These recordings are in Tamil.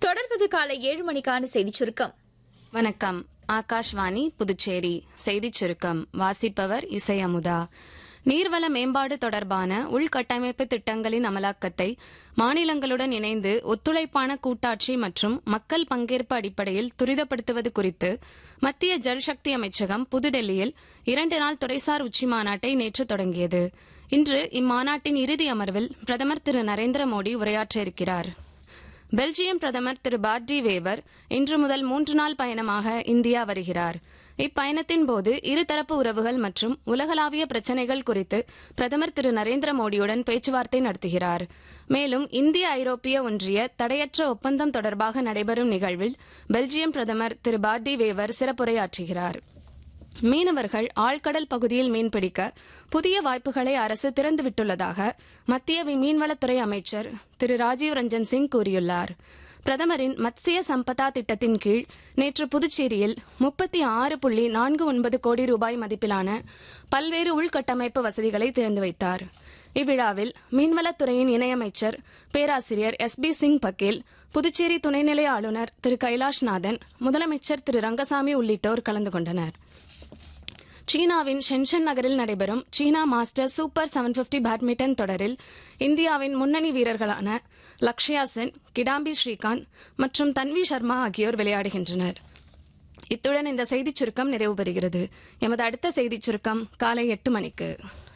தொடர்வது காலை ஏழு மணிக்கான செய்திச் சுருக்கம் வணக்கம் ஆகாஷ்வாணி புதுச்சேரி செய்திச் சுருக்கம் வாசிப்பவர் இசை அமுதா நீர்வள மேம்பாடு தொடர்பான உள்கட்டமைப்பு திட்டங்களின் அமலாக்கத்தை மாநிலங்களுடன் இணைந்து ஒத்துழைப்பான கூட்டாட்சி மற்றும் மக்கள் பங்கேற்பு அடிப்படையில் துரிதப்படுத்துவது குறித்து மத்திய ஜல்சக்தி அமைச்சகம் புதுடெல்லியில் இரண்டு நாள் துறைசார் உச்சி மாநாட்டை நேற்று தொடங்கியது இன்று இம்மாநாட்டின் இறுதி அமர்வில் பிரதமர் திரு நரேந்திர மோடி உரையாற்ற இருக்கிறார் பெல்ஜியம் பிரதமர் திரு பார்டி வேவர் இன்று முதல் மூன்று நாள் பயணமாக இந்தியா வருகிறார் இப்பயணத்தின் போது இருதரப்பு உறவுகள் மற்றும் உலகளாவிய பிரச்சினைகள் குறித்து பிரதமர் திரு நரேந்திர மோடியுடன் பேச்சுவார்த்தை நடத்துகிறார் மேலும் இந்திய ஐரோப்பிய ஒன்றிய தடையற்ற ஒப்பந்தம் தொடர்பாக நடைபெறும் நிகழ்வில் பெல்ஜியம் பிரதமர் திரு பார்டி வேவர் சிறப்புரையாற்றுகிறார் மீனவர்கள் ஆழ்கடல் பகுதியில் மீன்பிடிக்க புதிய வாய்ப்புகளை அரசு திறந்துவிட்டுள்ளதாக மத்திய மீன்வளத்துறை அமைச்சர் திரு ராஜீவ் ரஞ்சன் சிங் கூறியுள்ளார் பிரதமரின் மத்ஸ்ய சம்பதா திட்டத்தின் கீழ் நேற்று புதுச்சேரியில் முப்பத்தி ஆறு புள்ளி நான்கு ஒன்பது கோடி ரூபாய் மதிப்பிலான பல்வேறு உள்கட்டமைப்பு வசதிகளை திறந்து வைத்தார் இவ்விழாவில் மீன்வளத்துறையின் இணையமைச்சர் பேராசிரியர் எஸ் பி சிங் பக்கேல் புதுச்சேரி துணைநிலை ஆளுநர் திரு கைலாஷ்நாதன் முதலமைச்சர் திரு ரங்கசாமி உள்ளிட்டோர் கலந்து கொண்டனர் சீனாவின் ஷென்ஷன் நகரில் நடைபெறும் China master super seven fifty badminton தொடரில் இந்தியாவின் முன்னணி வீரர்களான லக்ஷயா சென் கிடாம்பி ஸ்ரீகாந்த் மற்றும் தன்வி சர்மா ஆகியோர் விளையாடுகின்றனர் இத்துடன் இந்த செய்திச் சுருக்கம் நிறைவு பெறுகிறது எமது அடுத்த செய்திச் சுருக்கம் காலை எட்டு மணிக்கு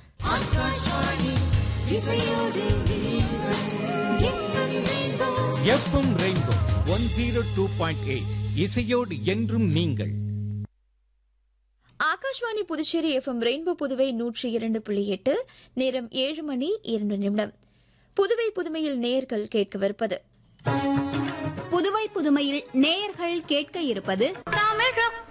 FM rainbow one zero two point eight இசையோடு என்றும் நீங்கள் ஆகாஷ்வாணி புதுச்சேரி எஃப்எம் ரெயின்போ புதுவை நூற்றி இரண்டு புள்ளி எட்டு நேரம் ஏழு மணி இரண்டு நிமிடம் புதுவை புதுமையில் நேயர்கள் கேட்கவிருப்பது புதுவை புதுமையில் நேயர்கள் கேட்க இருப்பது